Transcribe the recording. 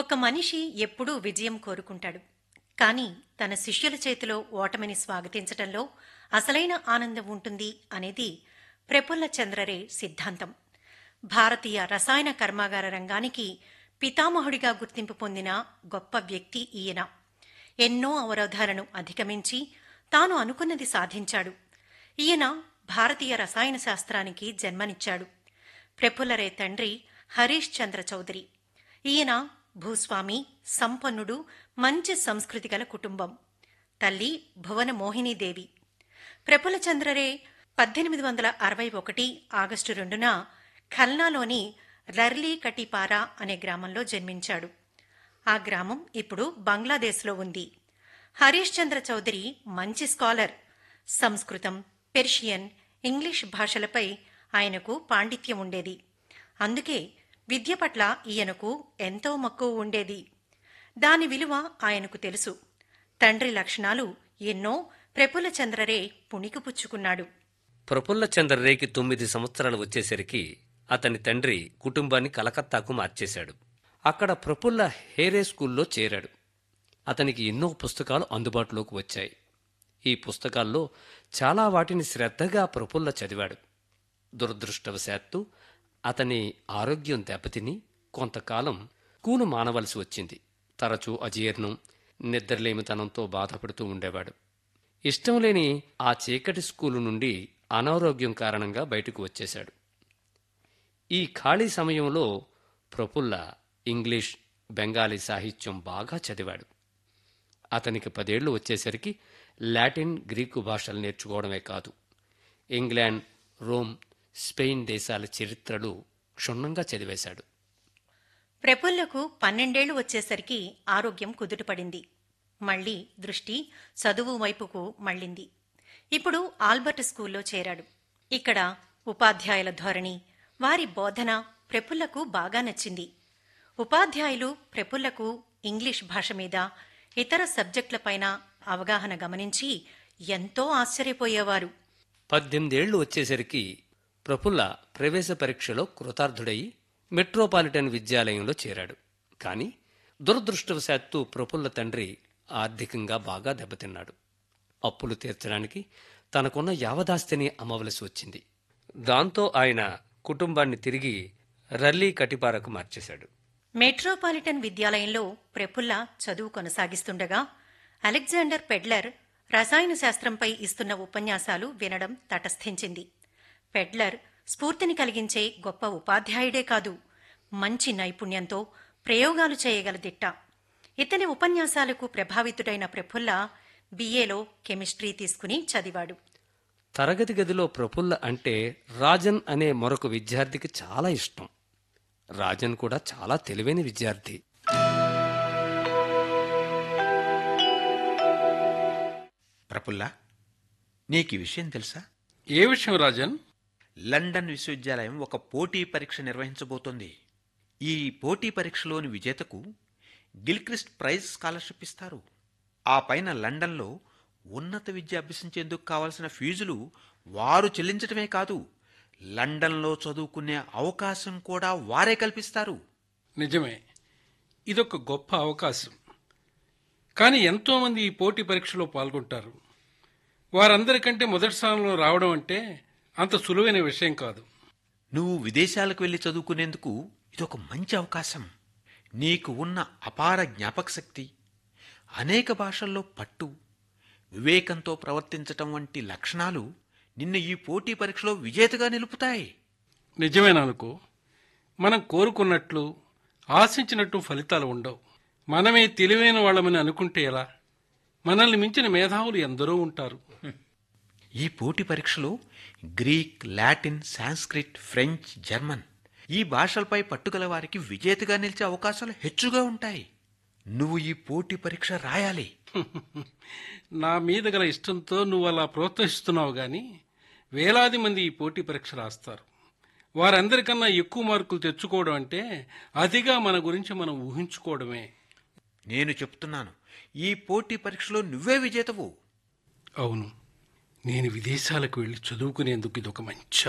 ఒక మనిషి ఎప్పుడూ విజయం కోరుకుంటాడు కానీ తన శిష్యుల చేతిలో ఓటమిని స్వాగతించటంలో అసలైన ఆనందం ఉంటుంది అనేది ప్రఫుల్ల చంద్రరే సిద్ధాంతం భారతీయ రసాయన కర్మాగార రంగానికి పితామహుడిగా గుర్తింపు పొందిన గొప్ప వ్యక్తి ఈయన ఎన్నో అవరోధాలను అధిగమించి తాను అనుకున్నది సాధించాడు ఈయన భారతీయ రసాయన శాస్త్రానికి జన్మనిచ్చాడు ప్రఫుల్లరే తండ్రి హరీష్ చంద్ర చౌదరి ఈయన భూస్వామి సంపన్నుడు మంచి సంస్కృతి గల కుటుంబం తల్లి భువన మోహినీదేవి ప్రఫుల్ల చంద్రరే పద్దెనిమిది వందల అరవై ఒకటి ఆగస్టు రెండున ఖల్నాలోని రర్లీ కటిపారా అనే గ్రామంలో జన్మించాడు ఆ గ్రామం ఇప్పుడు బంగ్లాదేశ్లో ఉంది హరీష్ చంద్ర చౌదరి మంచి స్కాలర్ సంస్కృతం పెర్షియన్ ఇంగ్లీష్ భాషలపై ఆయనకు పాండిత్యం ఉండేది అందుకే విద్య పట్ల ఈయనకు ఎంతో మక్కువ ఉండేది దాని విలువ ఆయనకు తెలుసు తండ్రి లక్షణాలు ఎన్నో ప్రఫుల్ల చంద్రరే పుణికిపుచ్చుకున్నాడు ప్రఫుల్ల చంద్రరేకి తొమ్మిది సంవత్సరాలు వచ్చేసరికి అతని తండ్రి కుటుంబాన్ని కలకత్తాకు మార్చేశాడు అక్కడ ప్రఫుల్ల హేరే స్కూల్లో చేరాడు అతనికి ఎన్నో పుస్తకాలు అందుబాటులోకి వచ్చాయి ఈ పుస్తకాల్లో చాలా వాటిని శ్రద్ధగా ప్రఫుల్ల చదివాడు దురదృష్టవశాత్తు అతని ఆరోగ్యం దెబ్బతిని కొంతకాలం స్కూలు మానవలసి వచ్చింది తరచూ అజీర్ణం నిద్రలేమితనంతో బాధపడుతూ ఉండేవాడు ఇష్టం లేని ఆ చీకటి స్కూలు నుండి అనారోగ్యం కారణంగా బయటకు వచ్చేశాడు ఈ ఖాళీ సమయంలో ప్రఫుల్ల ఇంగ్లీష్ బెంగాలీ సాహిత్యం బాగా చదివాడు అతనికి పదేళ్లు వచ్చేసరికి లాటిన్ గ్రీకు భాషలు నేర్చుకోవడమే కాదు ఇంగ్లాండ్ రోమ్ స్పెయిన్ దేశాల చరిత్రలు క్షుణ్ణంగా చదివేశాడు ప్రఫుల్లకు పన్నెండేళ్లు వచ్చేసరికి ఆరోగ్యం కుదుటపడింది మళ్లీ దృష్టి చదువు వైపుకు మళ్ళింది ఇప్పుడు ఆల్బర్ట్ స్కూల్లో చేరాడు ఇక్కడ ఉపాధ్యాయుల ధోరణి వారి బోధన ప్రఫుల్లకు బాగా నచ్చింది ఉపాధ్యాయులు ప్రఫుల్లకు ఇంగ్లీష్ భాష మీద ఇతర సబ్జెక్టులపైన అవగాహన గమనించి ఎంతో ఆశ్చర్యపోయేవారు పద్దెనిమిదేళ్లు వచ్చేసరికి ప్రఫుల్ల ప్రవేశ పరీక్షలో కృతార్థుడై మెట్రోపాలిటన్ విద్యాలయంలో చేరాడు కానీ దురదృష్టవశాత్తు ప్రఫుల్ల తండ్రి ఆర్థికంగా బాగా దెబ్బతిన్నాడు అప్పులు తీర్చడానికి తనకున్న యావదాస్తిని అమ్మవలసి వచ్చింది దాంతో ఆయన కుటుంబాన్ని తిరిగి రల్లీ కటిపారకు మార్చేశాడు మెట్రోపాలిటన్ విద్యాలయంలో ప్రఫుల్ల చదువు కొనసాగిస్తుండగా అలెగ్జాండర్ పెడ్లర్ రసాయన శాస్త్రంపై ఇస్తున్న ఉపన్యాసాలు వినడం తటస్థించింది పెడ్లర్ స్ఫూర్తిని కలిగించే గొప్ప ఉపాధ్యాయుడే కాదు మంచి నైపుణ్యంతో ప్రయోగాలు చేయగల దిట్ట ఇతని ఉపన్యాసాలకు ప్రభావితుడైన ప్రఫుల్ల బిఏలో కెమిస్ట్రీ తీసుకుని చదివాడు తరగతి గదిలో ప్రఫుల్ల అంటే రాజన్ అనే మరొక విద్యార్థికి చాలా ఇష్టం రాజన్ కూడా చాలా తెలివైన విద్యార్థి ప్రఫుల్ల నీకు ఈ విషయం తెలుసా ఏ విషయం రాజన్ లండన్ విశ్వవిద్యాలయం ఒక పోటీ పరీక్ష నిర్వహించబోతోంది ఈ పోటీ పరీక్షలోని విజేతకు గిల్క్రిస్ట్ ప్రైజ్ స్కాలర్షిప్ ఇస్తారు ఆ పైన లండన్లో ఉన్నత విద్య అభ్యసించేందుకు కావలసిన ఫీజులు వారు చెల్లించటమే కాదు లండన్లో చదువుకునే అవకాశం కూడా వారే కల్పిస్తారు నిజమే ఇదొక గొప్ప అవకాశం కానీ ఎంతోమంది ఈ పోటీ పరీక్షలో పాల్గొంటారు వారందరికంటే మొదటి స్థానంలో రావడం అంటే అంత సులువైన విషయం కాదు నువ్వు విదేశాలకు వెళ్ళి చదువుకునేందుకు ఇదొక మంచి అవకాశం నీకు ఉన్న అపార జ్ఞాపక శక్తి అనేక భాషల్లో పట్టు వివేకంతో ప్రవర్తించటం వంటి లక్షణాలు నిన్ను ఈ పోటీ పరీక్షలో విజేతగా నిలుపుతాయి నిజమేననుకో మనం కోరుకున్నట్లు ఆశించినట్టు ఫలితాలు ఉండవు మనమే తెలివైన వాళ్ళమని అనుకుంటే ఎలా మనల్ని మించిన మేధావులు ఎందరో ఉంటారు ఈ పోటీ పరీక్షలో Greek Latin Sanskrit French German ఈ భాషలపై పట్టుగల వారికి విజేతగా నిలిచే అవకాశాలు హెచ్చుగా ఉంటాయి నువ్వు ఈ పోటీ పరీక్ష రాయాలి నా మీద గల ఇష్టంతో నువ్వు అలా ప్రోత్సహిస్తున్నావు గాని వేలాది మంది ఈ పోటీ పరీక్ష రాస్తారు వారందరికన్నా ఎక్కువ మార్కులు తెచ్చుకోవడం అంటే అతిగా మన గురించి మనం ఊహించుకోవడమే నేను చెప్తున్నాను ఈ పోటీ పరీక్షలో నువ్వే విజేతవు అవును నేను విదేశాలకు వెళ్ళి చదువుకునేందుకు ఇదొక మంచి